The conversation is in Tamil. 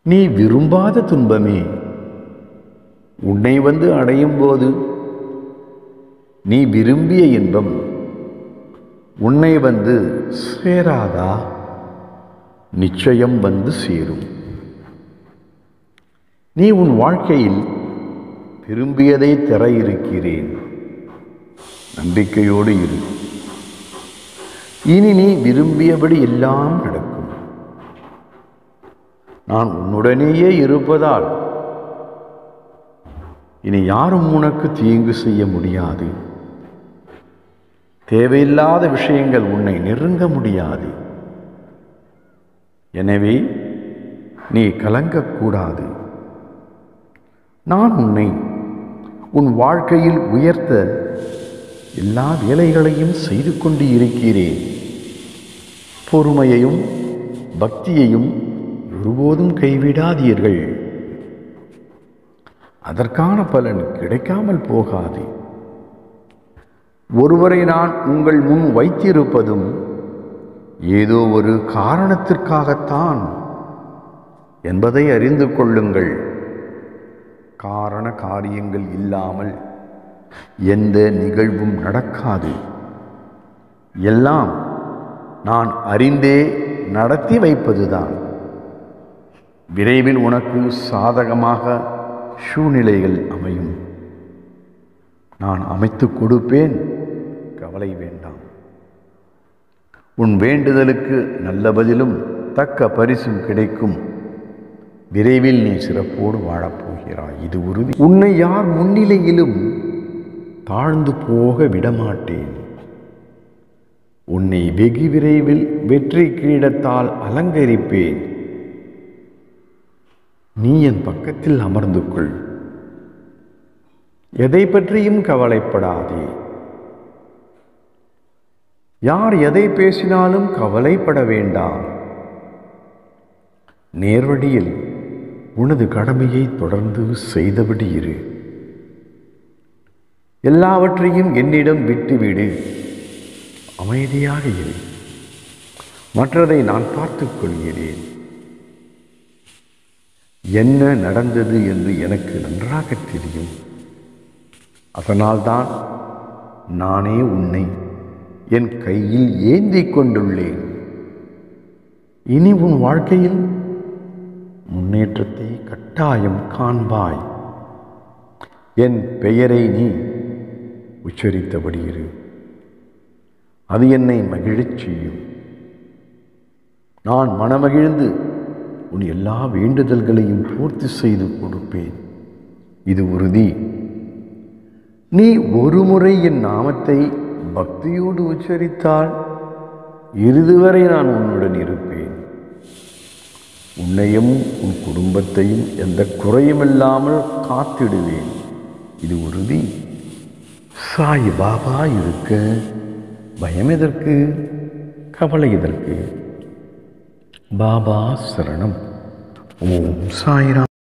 நீ விரும்பாத துன்பமே உன்னை வந்து அடையும் போது நீ விரும்பிய இன்பம் உன்னை வந்து சேராதா நிச்சயம் வந்து சேரும் நீ உன் வாழ்க்கையில் விரும்பியதை தர இருக்கிறேன் நம்பிக்கையோடு இரு இனி நீ விரும்பியபடி எல்லாம் நடக்கும் நான் உன்னுடனேயே இருப்பதால் இனி யாரும் உனக்கு தீங்கு செய்ய முடியாது தேவையில்லாத விஷயங்கள் உன்னை நெருங்க முடியாது எனவே நீ கலங்கக்கூடாது நான் உன்னை உன் வாழ்க்கையில் உயர்த்த எல்லா வேலைகளையும் செய்து கொண்டு இருக்கிறேன் பொறுமையையும் பக்தியையும் ஒருபோதும் கைவிடாதீர்கள் அதற்கான பலன் கிடைக்காமல் போகாது ஒருவரை நான் உங்கள் முன் வைத்திருப்பதும் ஏதோ ஒரு காரணத்திற்காகத்தான் என்பதை அறிந்து கொள்ளுங்கள் காரண காரியங்கள் இல்லாமல் எந்த நிகழ்வும் நடக்காது எல்லாம் நான் அறிந்தே நடத்தி வைப்பதுதான் விரைவில் உனக்கு சாதகமாக சூழ்நிலைகள் அமையும் நான் அமைத்து கொடுப்பேன் கவலை வேண்டாம் உன் வேண்டுதலுக்கு நல்ல பதிலும் தக்க பரிசும் கிடைக்கும் விரைவில் நீ சிறப்போடு வாழப்போகிறாய் இது உறுதி உன்னை யார் முன்னிலையிலும் தாழ்ந்து போக விடமாட்டேன் உன்னை வெகு விரைவில் வெற்றி கிரீடத்தால் அலங்கரிப்பேன் நீ என் பக்கத்தில் அமர்ந்து கொள் எதை பற்றியும் கவலைப்படாதே யார் எதை பேசினாலும் கவலைப்பட வேண்டாம் நேர்வழியில் உனது கடமையை தொடர்ந்து செய்தபடி இரு எல்லாவற்றையும் என்னிடம் விட்டுவிடு அமைதியாக இரு மற்றதை நான் பார்த்துக் கொள்கிறேன் என்ன நடந்தது என்று எனக்கு நன்றாக தெரியும் அதனால்தான் நானே உன்னை என் கையில் ஏந்திக் கொண்டுள்ளேன் இனி உன் வாழ்க்கையில் முன்னேற்றத்தை கட்டாயம் காண்பாய் என் பெயரை நீ உச்சரித்தபடி இரு அது என்னை மகிழச் செய்யும் நான் மனமகிழ்ந்து உன் எல்லா வேண்டுதல்களையும் பூர்த்தி செய்து கொடுப்பேன் இது உறுதி நீ ஒருமுறை என் நாமத்தை பக்தியோடு உச்சரித்தால் இறுதி வரை நான் உன்னுடன் இருப்பேன் உன்னையும் உன் குடும்பத்தையும் எந்த குறையுமில்லாமல் காத்திடுவேன் இது உறுதி சாய் பாபா இருக்க பயம் எதற்கு கவலை எதற்கு பாபா சரணம் ஓம் சாய்ராம்